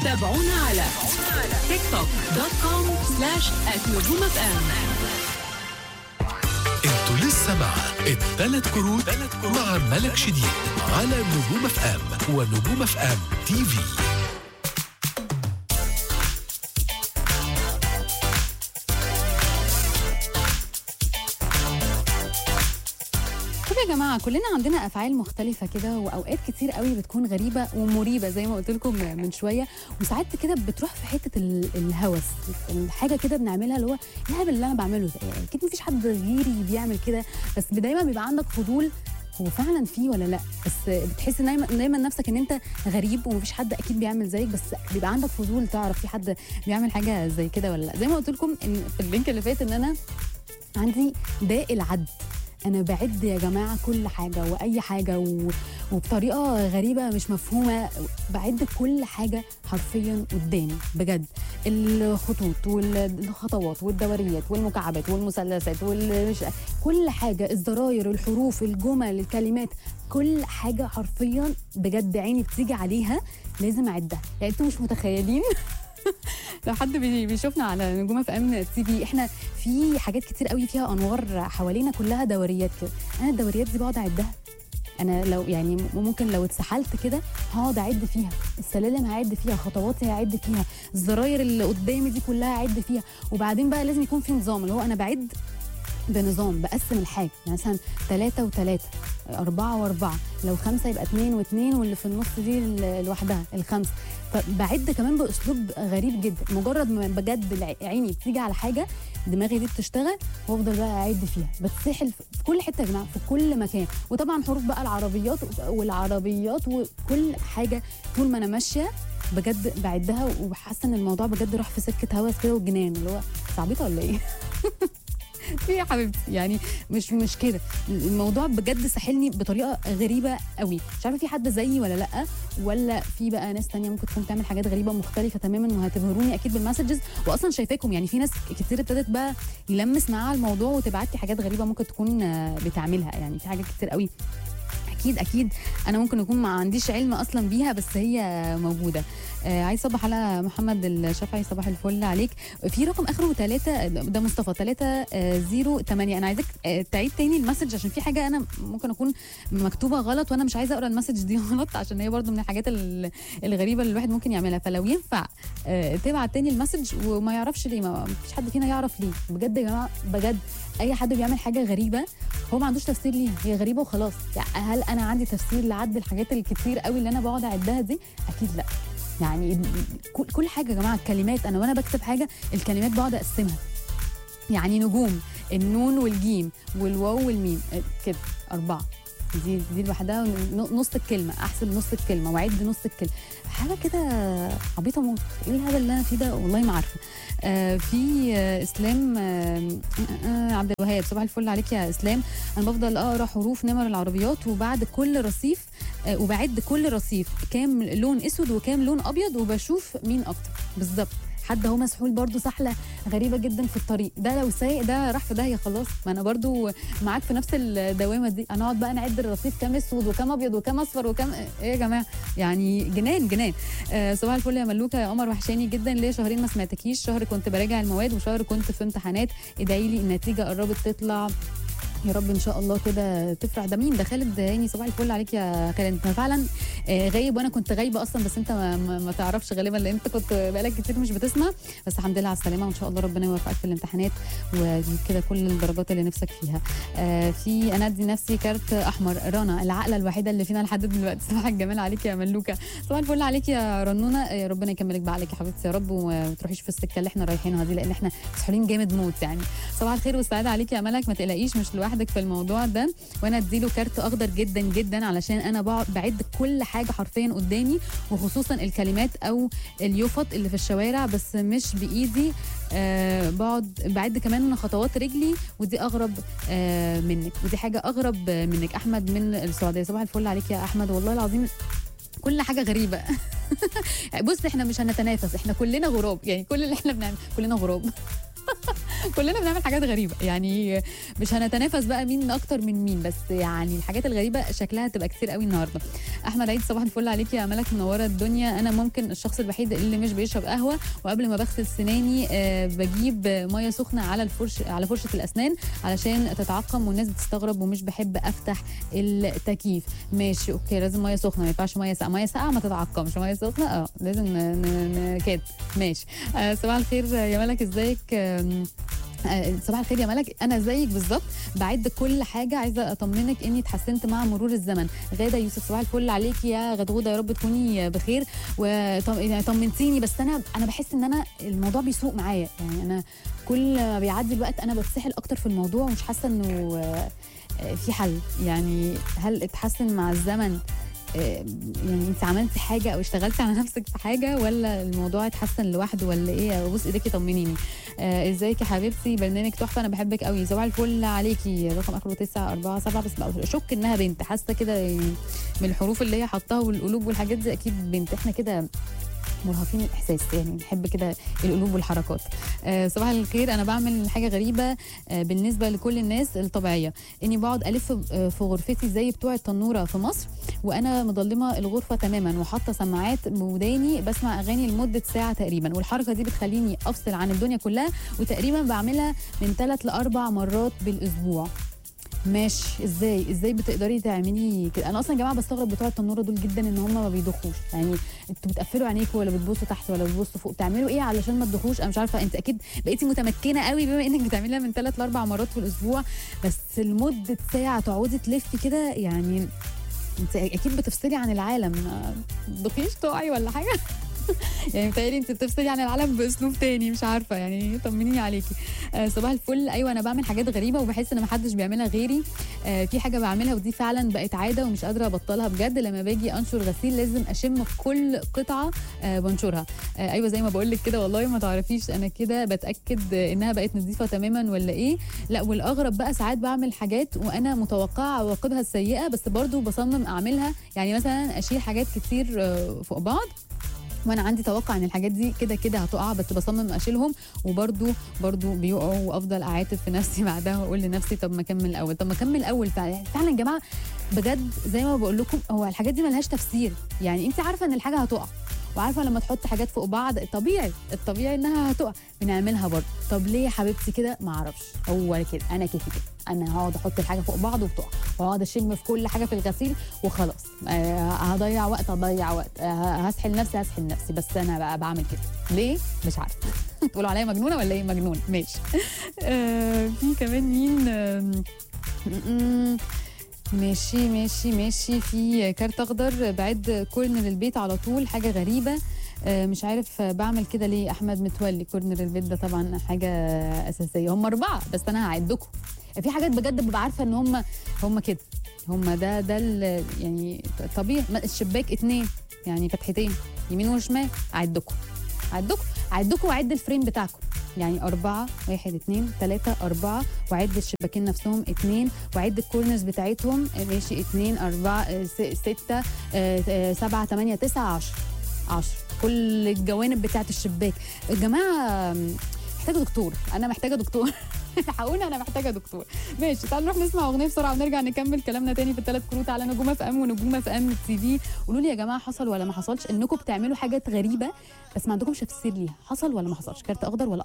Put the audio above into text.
تابعونا على تيك توك دوت كوم سلاش نجوم اف ام انتوا لسه مع الثلاث كروت مع ملك شديد على نجوم اف ام ونجوم اف ام تي في شوف يا جماعه كلنا عندنا افعال مختلفه كده واوقات كتير قوي بتكون غريبه ومريبه زي ما قلت لكم من شويه وساعات كده بتروح في حته ال- الهوس الحاجه كده بنعملها اللي هو ايه الهبل اللي انا بعمله ده يعني اكيد مفيش حد غيري بيعمل كده بس دايما بيبقى عندك فضول هو فعلا فيه ولا لا بس بتحس دايما دايما نفسك ان انت غريب ومفيش حد اكيد بيعمل زيك بس بيبقى عندك فضول تعرف في حد بيعمل حاجه زي كده ولا لا زي ما قلت لكم ان في اللينك اللي فات ان انا عندي داء العد انا بعد يا جماعه كل حاجه واي حاجه و... وبطريقه غريبه مش مفهومه بعد كل حاجه حرفيا قدامي بجد الخطوط والخطوات والدوريات والمكعبات والمثلثات وال... كل حاجه الزراير الحروف الجمل الكلمات كل حاجه حرفيا بجد عيني بتيجي عليها لازم اعدها يعني انتوا مش متخيلين لو حد بي- بيشوفنا على نجوم اف ام تي في احنا في حاجات كتير قوي فيها انوار حوالينا كلها دوريات كده انا الدوريات دي بقعد اعدها انا لو يعني ممكن لو اتسحلت كده هقعد اعد فيها السلالم هعد فيها خطواتي هعد فيها الزراير اللي قدامي دي كلها هعد فيها وبعدين بقى لازم يكون في نظام اللي هو انا بعد بنظام بقسم الحاجة يعني مثلا ثلاثة وثلاثة أربعة وأربعة لو خمسة يبقى اتنين واتنين واللي في النص دي ال- لوحدها الخمسة فبعد كمان بأسلوب غريب جدا مجرد ما بجد الع- عيني بتيجي على حاجة دماغي دي بتشتغل وافضل بقى اعد فيها بتسحل في كل حته يا جماعه في كل مكان وطبعا حروف بقى العربيات والعربيات وكل حاجه طول ما انا ماشيه بجد بعدها وحاسه ان الموضوع بجد راح في سكه هوس كده وجنان اللي هو صعبيطه ولا ايه؟ في يا حبيبتي يعني مش مش كده الموضوع بجد ساحلني بطريقه غريبه قوي مش عارفه في حد زيي ولا لا ولا في بقى ناس تانية ممكن تكون تعمل حاجات غريبه مختلفه تماما وهتبهروني اكيد بالمسجز واصلا شايفاكم يعني في ناس كتير ابتدت بقى يلمس معاها الموضوع وتبعت لي حاجات غريبه ممكن تكون آه، بتعملها يعني في حاجات كتير قوي اكيد اكيد انا ممكن اكون ما عنديش علم اصلا بيها بس هي موجوده آه عايز صباح على محمد الشافعي صباح الفل عليك في رقم اخره 3 ده مصطفى 3 0 8 انا عايزك آه، تعيد تاني المسج عشان في حاجه انا ممكن اكون مكتوبه غلط وانا مش عايزه اقرا المسج دي غلط عشان هي برضو من الحاجات ال- الغريبه اللي الواحد ممكن يعملها فلو ينفع آه، تبعت تاني المسج وما يعرفش ليه ما فيش حد فينا يعرف ليه بجد يا جماعه بجد اي حد بيعمل حاجه غريبه هو ما عندوش تفسير ليها هي غريبه وخلاص يعني هل انا عندي تفسير لعد الحاجات الكتير قوي اللي انا بقعد اعدها دي اكيد لا يعني كل- كل حاجه يا جماعه الكلمات انا وانا بكتب حاجه الكلمات بقعد اقسمها يعني نجوم النون والجيم والواو والميم آه، كده اربعه دي دي لوحدها ن- نص الكلمه احسب نص الكلمه واعد نص الكلمه حاجه كده عبيطه موت ايه الهبل اللي انا فيه ده والله ما عارفه آه في آه اسلام آه آه عبد الوهاب صباح الفل عليك يا اسلام انا بفضل اقرا حروف نمر العربيات وبعد كل رصيف آه وبعد كل رصيف كام لون اسود وكام لون ابيض وبشوف مين اكتر بالظبط حد هو مسحول برضو سحله غريبه جدا في الطريق ده لو سايق ده راح في داهيه خلاص ما انا برضو معاك في نفس الدوامه دي هنقعد بقى نعد الرصيف كام اسود وكام ابيض وكام اصفر وكام ايه يا جماعه يعني جنان جنان آه صباح الفل يا ملوكه يا قمر وحشاني جدا ليا شهرين ما سمعتكيش شهر كنت براجع المواد وشهر كنت في امتحانات ادعي لي النتيجه قربت تطلع يا رب ان شاء الله كده تفرح ده مين ده خالد هاني صباح الفل عليك يا خالد انت فعلا آه، غايب وانا كنت غايبه اصلا بس انت ما, ما, ما تعرفش غالبا لان انت كنت بقالك كتير مش بتسمع بس الحمد لله على السلامه وان شاء الله ربنا يوفقك في الامتحانات وتجيب كده كل الدرجات اللي نفسك فيها آه، في انا ادي نفسي كارت احمر رنا العقله الوحيده اللي فينا لحد دلوقتي صباح الجمال عليك يا ملوكه صباح الفل عليك يا رنونه آه، ربنا يكملك بعقلك يا حبيبتي يا رب وما تروحيش في السكه اللي احنا رايحينها دي لان احنا مسحولين جامد موت يعني صباح الخير والسعاده عليك يا ملك ما تقلقيش مش لوحدك في الموضوع ده وانا اديله كارت اخضر جدا جدا علشان انا بقعد بعد كل حاجه حرفيا قدامي وخصوصا الكلمات او اليفط اللي في الشوارع بس مش بايدي آه بقعد بعد كمان خطوات رجلي ودي اغرب آه منك ودي حاجه اغرب منك احمد من السعوديه صباح الفل عليك يا احمد والله العظيم كل حاجه غريبه بص احنا مش هنتنافس احنا كلنا غراب يعني كل اللي احنا بنعمل كلنا غراب كلنا بنعمل حاجات غريبه يعني مش هنتنافس بقى مين اكتر من مين بس يعني الحاجات الغريبه شكلها هتبقى كتير قوي النهارده احمد عيد صباح الفل عليك يا ملك منوره الدنيا انا ممكن الشخص الوحيد اللي مش بيشرب قهوه وقبل ما بغسل سناني آه، بجيب ميه سخنه على الفرش على فرشه الاسنان علشان تتعقم والناس بتستغرب ومش بحب افتح التكييف ماشي اوكي لازم ميه سخنه ما ينفعش ميه ساقعه ميه ساقعه ما تتعقمش ميه سخنه اه لازم ن- ن- ن- كده ماشي آه، صباح الخير يا ملك ازيك آم، آه، صباح الخير يا ملك انا زيك بالظبط بعد كل حاجه عايزه اطمنك اني اتحسنت مع مرور الزمن غاده يوسف صباح الفل عليك يا غدغوده يا رب تكوني بخير وطمنتيني بس انا انا بحس ان انا الموضوع بيسوق معايا يعني انا كل ما بيعدي الوقت انا بتسحل اكتر في الموضوع ومش حاسه انه آه، آه، في حل يعني هل اتحسن مع الزمن آه، يعني انت عملتي حاجه او اشتغلتي على نفسك في حاجه ولا الموضوع اتحسن لوحده ولا ايه بص ايديكي طمنيني آه، ازيك يا حبيبتي برنامج تحفه انا بحبك قوي صباح الفل عليكي رقم اخره 9 4 7 بس بقى اشك انها بنت حاسه كده يعني من الحروف اللي هي حطاها والقلوب والحاجات دي اكيد بنت احنا كده مرهفين الاحساس يعني بنحب كده القلوب والحركات آه صباح الخير انا بعمل حاجه غريبه آه بالنسبه لكل الناس الطبيعيه اني بقعد الف آه في غرفتي زي بتوع التنوره في مصر وانا مضلمه الغرفه تماما وحاطه سماعات بوداني بسمع اغاني لمده ساعه تقريبا والحركه دي بتخليني افصل عن الدنيا كلها وتقريبا بعملها من ثلاث لاربع مرات بالاسبوع ماشي ازاي ازاي بتقدري تعملي كده انا اصلا يا جماعه بستغرب بتوع التنوره دول جدا ان هم ما بيضخوش يعني انتوا بتقفلوا عينيكوا ولا بتبصوا تحت ولا بتبصوا فوق بتعملوا ايه علشان ما تضخوش انا مش عارفه انت اكيد بقيتي متمكنه قوي بما انك بتعمليها من ثلاث لاربع مرات في الاسبوع بس لمده ساعه تقعدي تلفي كده يعني انت اكيد بتفصلي عن العالم ما تضخيش تقعي ولا حاجه يعني متهيألي انت بتفصلي عن العالم باسلوب تاني مش عارفه يعني طمنيني عليكي آه صباح الفل ايوه انا بعمل حاجات غريبه وبحس ان محدش بيعملها غيري آه في حاجه بعملها ودي فعلا بقت عاده ومش قادره ابطلها بجد لما باجي انشر غسيل لازم اشم في كل قطعه آه بنشرها آه ايوه زي ما بقول لك كده والله ما تعرفيش انا كده بتاكد انها بقت نظيفه تماما ولا ايه لا والاغرب بقى ساعات بعمل حاجات وانا متوقعه عواقبها السيئه بس برضو بصمم اعملها يعني مثلا اشيل حاجات كتير آه، فوق بعض وانا عندي توقع ان الحاجات دي كده كده هتقع بس بصمم اشيلهم وبرده برده بيقعوا وافضل اعاتب في نفسي بعدها واقول لنفسي طب ما اكمل الاول طب ما اكمل الاول فعلا فعلا يا جماعه بجد زي ما بقول لكم هو الحاجات دي ملهاش تفسير يعني انت عارفه ان الحاجه هتقع وعارفه لما تحط حاجات فوق بعض طبيعي الطبيعي انها هتقع بنعملها برضه طب ليه يا حبيبتي كده ما اعرفش هو كده انا كيفي كده انا هقعد احط الحاجه فوق بعض وبتقع واقعد اشم في كل حاجه في الغسيل وخلاص آه هضيع وقت هضيع وقت آه هسحل نفسي هسحل نفسي بس انا بقى بعمل كده ليه مش عارفه تقولوا عليا مجنونه ولا ايه مجنونه ماشي آه في كمان مين آم، م- م- ماشي ماشي ماشي في كارت اخضر بعد كورنر البيت على طول حاجه غريبه آه، مش عارف آه، بعمل كده ليه احمد متولي كورنر البيت ده طبعا حاجه اساسيه هم اربعه بس انا هعدكم في حاجات بجد ببقى عارفه ان هم هم كده هم ده ده ال- يعني طبيعي ما- الشباك اتنين يعني فتحتين يمين وشمال اعدكم اعدكم اعدكم واعد الفريم بتاعكم يعني أربعة واحد اتنين تلاتة أربعة وعد الشباكين نفسهم اتنين وعد الكورنرز بتاعتهم آه، ماشي اتنين أربعة آه، س- ستة آه، آه، سبعة تمانية تسعة عشر عشر كل الجوانب بتاعت الشباك الجماعة آم، محتاجة دكتور أنا محتاجة دكتور الحقوني أنا محتاجة دكتور ماشي تعالوا نروح نسمع أغنية بسرعة ونرجع نكمل كلامنا تاني في الثلاث كروت على نجوم اف ام ونجوم اف ام تي في قولوا لي يا جماعة حصل ولا ما حصلش إنكم بتعملوا حاجات غريبة بس ما عندكمش تفسير ليها حصل ولا ما حصلش كارت أخضر ولا